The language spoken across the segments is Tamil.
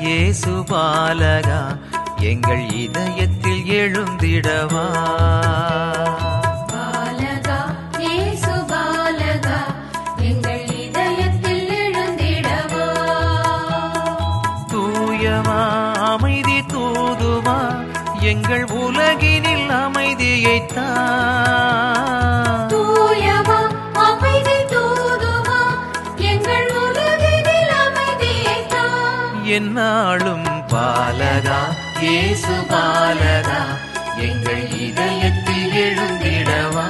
இயேசு பாலகா எங்கள் இதயத்தில் எழுந்திடவா பாலகா இயேசு பாலகா எங்கள் இதயத்தில் எழுந்திடவா தூயவா அமைதி தூதுவா எங்கள் உலகினில் அமைதியைத்தா தூயவா அமைதி தூதுவா எங்கள் உலகினில் அமைதியைத் தா. என்னாலும் பாலகா இயேசு பாலகா எங்கள் இதயத்தில் எழுந்திடவா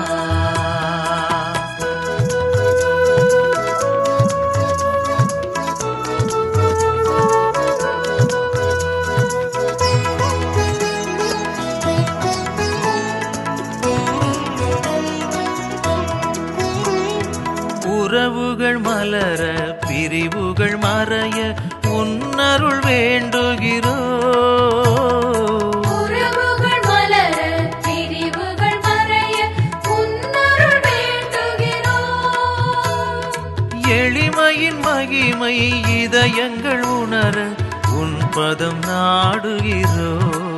உறவுகள் மலர பிரிவுகள் மறைய உன்னருள் வேண்டுகிறோ உறவுகள் மலர பிரிவுகள் மறைய உன்னருள் வேண்டுகிறோம் எளிமையின் மகிமை இதயங்கள் உணர உன் பதம் நாடுகிறோ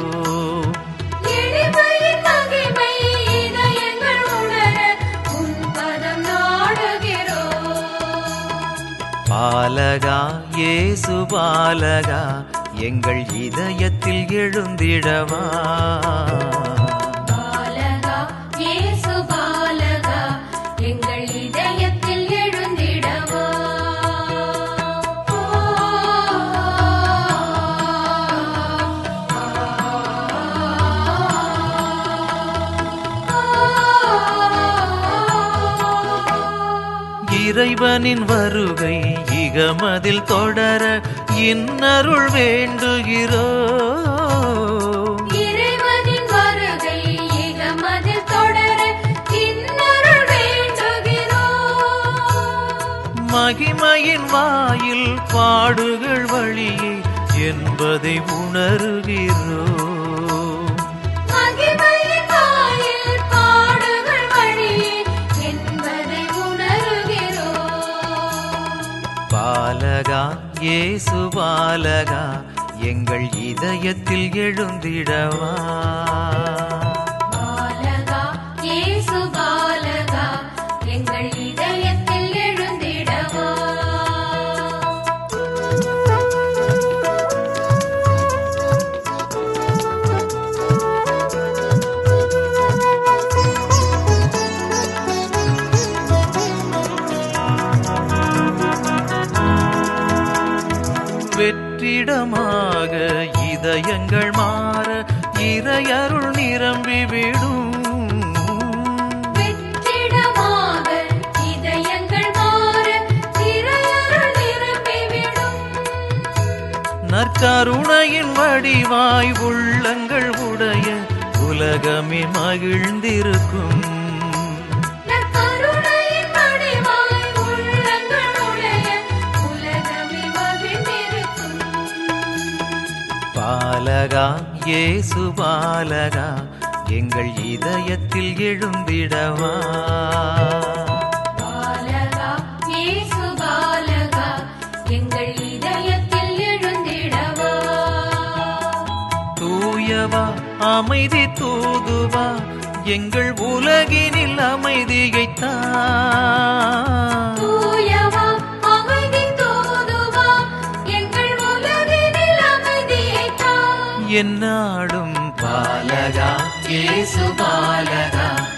எளிமையின் மகிமை இதயங்கள் உணர உன் பதம் நாடுகிறோம் பாலகா இயேசு பாலகா எங்கள் இதயத்தில் எழுந்திடவா பாலகா இயேசு பாலகா எங்கள் இதயத்தில் எழுந்திடவா இறைவனின் வருகை இகமதில் தொடர இன்னருள் வேண்டுகிறோ இறைவனின் வருகை இகமதில் தொடர இன்னருள் வேண்டுகிறோம் மகிமையின் வாயில் பாடுகள் வழியே என்பதை உணர்கிறோ மகிமையின் வாயில் பாடுகள் வழியே என்பதை உணர்கிறோம் பாலகா இயேசு பாலகா எங்கள் இதயத்தில் எழுந்திடவா பாலகா இயேசு பாலகா எங்கள் இதயத்தில் எழுந்திடவா வெற்றிடமாக இதயங்கள் மாற இறையருள் நிரம்பிவிடும் வெற்றிடமாக இதயங்கள் மாற திரையருள் நிரம்பிவிடும் நற்கருணையின் வடிவாய் உள்ளங்கள் உடைய உலகமே மகிழ்ந்திருக்கும் நற்கருணையின் வடிவாய் உள்ளங்களுடைய உலகமே மகிழ்ந்திருக்கும். பாலகா இயேசு பாலகா எங்கள் இதயத்தில் எழுந்திடவா பாலகா, இயேசு பாலகா, எங்கள் இதயத்தில் எழுந்திடவா. தூயவா அமைதி தூதுவா எங்கள் உலகினில் அமைதியைத்தா தூயவா, அமைதி தூதுவா, எங்கள் உலகினில் அமைதியைத் தா. என்னாடும் பாலகா இயேசு பாலகா